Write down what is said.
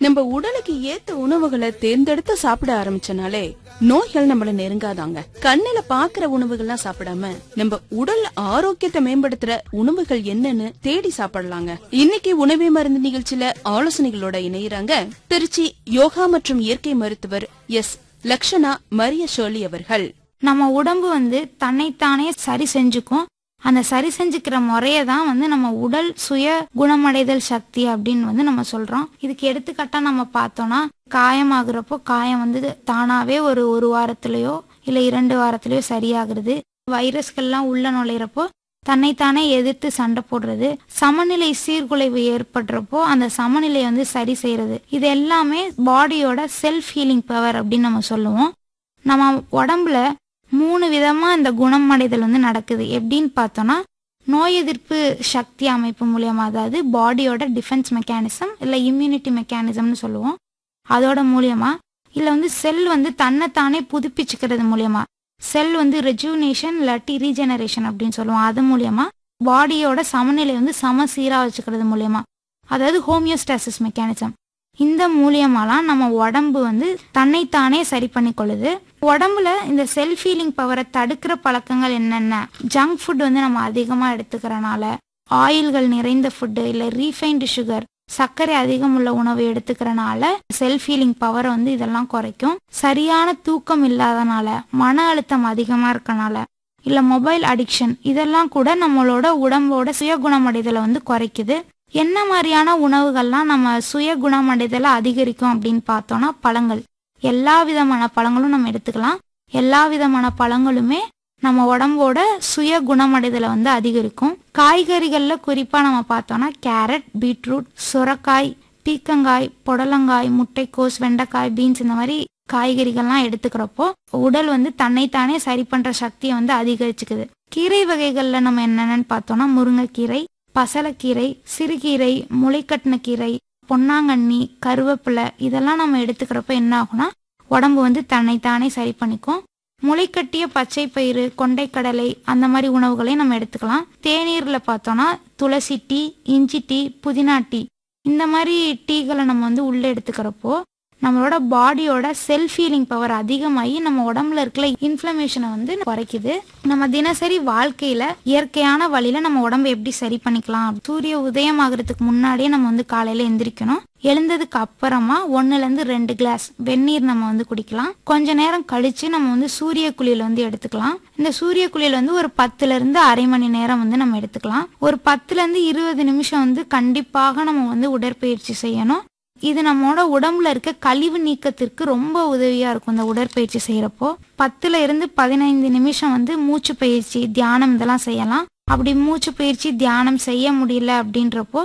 நம்ம உடலுக்கு ஏத்த உணவுகளை தேர்ந்தெடுத்து சாப்பிட ஆரம்பிச்சனாலே நோய்கள் நம்மள நெருங்காதாங்க கண்ணுல பாக்குற உணவுகள்லாம் சாப்பிடாம நம்ம உடல் ஆரோக்கியத்தை மேம்படுத்துற உணவுகள் என்னன்னு தேடி சாப்பிடலாங்க இன்னைக்கு உணவே மருந்து நிகழ்ச்சியில ஆலோசனைகளோட இணையறாங்க திருச்சி யோகா மற்றும் இயற்கை மருத்துவர் எஸ் லக்ஷனா மரிய ஷோலி அவர்கள் நம்ம உடம்பு வந்து தன்னைத்தானே சரி செஞ்சுக்கும் அந்த சரி செஞ்சுக்கிற முறையை தான் வந்து நம்ம உடல் சுய குணமடைதல் சக்தி அப்படின்னு வந்து நம்ம சொல்றோம் இதுக்கு எடுத்துக்காட்டா நம்ம பார்த்தோம்னா காயமாகிறப்போ காயம் வந்து தானாவே ஒரு ஒரு வாரத்திலயோ இல்ல இரண்டு வாரத்திலயோ சரியாகிறது வைரஸ்கள்லாம் உள்ள நுழையிறப்போ தன்னைத்தானே எதிர்த்து சண்டை போடுறது சமநிலை சீர்குலைவு ஏற்படுறப்போ அந்த சமநிலையை வந்து சரி செய்யறது இது எல்லாமே பாடியோட செல்ஃப் ஹீலிங் பவர் அப்படின்னு நம்ம சொல்லுவோம் நம்ம உடம்புல மூணு விதமா இந்த குணம் அடைதல் வந்து நடக்குது எப்படின்னு பார்த்தோம்னா நோய் எதிர்ப்பு சக்தி அமைப்பு மூலியமா அதாவது பாடியோட டிஃபென்ஸ் மெக்கானிசம் இல்லை இம்யூனிட்டி மெக்கானிசம்னு சொல்லுவோம் அதோட மூலியமா இல்லை வந்து செல் வந்து தன்னைத்தானே புதுப்பிச்சுக்கிறது மூலியமா செல் வந்து ரெஜுனேஷன் இல்லாட்டி ரீஜெனரேஷன் அப்படின்னு சொல்லுவோம் அது மூலியமா பாடியோட சமநிலை வந்து சமசீரா வச்சுக்கிறது மூலியமா அதாவது ஹோமியோஸ்டாசிஸ் மெக்கானிசம் இந்த மூலியமாலாம் நம்ம உடம்பு வந்து தன்னைத்தானே சரி பண்ணிக்கொள்ளுது உடம்புல இந்த செல்ஃப் ஃபீலிங் பவரை தடுக்கிற பழக்கங்கள் என்னென்ன ஜங்க் ஃபுட் வந்து நம்ம அதிகமாக எடுத்துக்கிறனால ஆயில்கள் நிறைந்த ஃபுட்டு இல்லை ரீஃபைன்டு சுகர் சர்க்கரை அதிகம் உள்ள உணவு எடுத்துக்கிறனால செல்ஃப் ஃபீலிங் பவரை வந்து இதெல்லாம் குறைக்கும் சரியான தூக்கம் இல்லாதனால மன அழுத்தம் அதிகமாக இருக்கனால இல்லை மொபைல் அடிக்ஷன் இதெல்லாம் கூட நம்மளோட உடம்போட சுய குணமடைதலை வந்து குறைக்குது என்ன மாதிரியான உணவுகள்லாம் நம்ம சுய குணமடைதலை அதிகரிக்கும் அப்படின்னு பார்த்தோம்னா பழங்கள் எல்லா விதமான பழங்களும் நம்ம எடுத்துக்கலாம் எல்லா விதமான பழங்களுமே நம்ம உடம்போட சுய குணமடைதலை வந்து அதிகரிக்கும் காய்கறிகள்ல குறிப்பா நம்ம பார்த்தோம்னா கேரட் பீட்ரூட் சுரக்காய் பீக்கங்காய் புடலங்காய் முட்டைக்கோஸ் வெண்டைக்காய் பீன்ஸ் இந்த மாதிரி காய்கறிகள்லாம் எடுத்துக்கிறப்போ உடல் வந்து தன்னைத்தானே சரி பண்ற சக்தியை வந்து அதிகரிச்சுக்குது கீரை வகைகள்ல நம்ம என்னென்னு பார்த்தோம்னா முருங்கைக்கீரை பசலைக்கீரை சிறுகீரை முளைக்கட்டின கீரை பொன்னாங்கண்ணி கருவேப்பிலை இதெல்லாம் நம்ம எடுத்துக்கிறப்ப என்ன ஆகும்னா உடம்பு வந்து தன்னைத்தானே சரி பண்ணிக்கும் முளைக்கட்டிய பச்சை பயிறு கொண்டைக்கடலை அந்த மாதிரி உணவுகளையும் நம்ம எடுத்துக்கலாம் தேநீர்ல பார்த்தோம்னா துளசி டீ இஞ்சி டீ புதினா டீ இந்த மாதிரி டீகளை நம்ம வந்து உள்ள எடுத்துக்கிறப்போ நம்மளோட பாடியோட செல்ஃப் ஃபீலிங் பவர் அதிகமாகி நம்ம உடம்புல இருக்கிற இன்ஃப்ளமேஷனை வந்து குறைக்குது நம்ம தினசரி வாழ்க்கையில இயற்கையான வழியில நம்ம உடம்பை எப்படி சரி பண்ணிக்கலாம் சூரிய உதயம் ஆகிறதுக்கு முன்னாடியே நம்ம வந்து காலையில எந்திரிக்கணும் எழுந்ததுக்கு அப்புறமா ஒன்னுல இருந்து ரெண்டு கிளாஸ் வெந்நீர் நம்ம வந்து குடிக்கலாம் கொஞ்ச நேரம் கழிச்சு நம்ம வந்து சூரிய குளியல் வந்து எடுத்துக்கலாம் இந்த சூரிய குளியல் வந்து ஒரு பத்துல இருந்து அரை மணி நேரம் வந்து நம்ம எடுத்துக்கலாம் ஒரு பத்துல இருந்து இருபது நிமிஷம் வந்து கண்டிப்பாக நம்ம வந்து உடற்பயிற்சி செய்யணும் இது நம்மளோட உடம்புல இருக்க கழிவு நீக்கத்திற்கு ரொம்ப உதவியா இருக்கும் இந்த உடற்பயிற்சி செய்யறப்போ பத்துல இருந்து பதினைந்து நிமிஷம் வந்து மூச்சு பயிற்சி தியானம் இதெல்லாம் செய்யலாம் அப்படி மூச்சு பயிற்சி தியானம் செய்ய முடியல அப்படின்றப்போ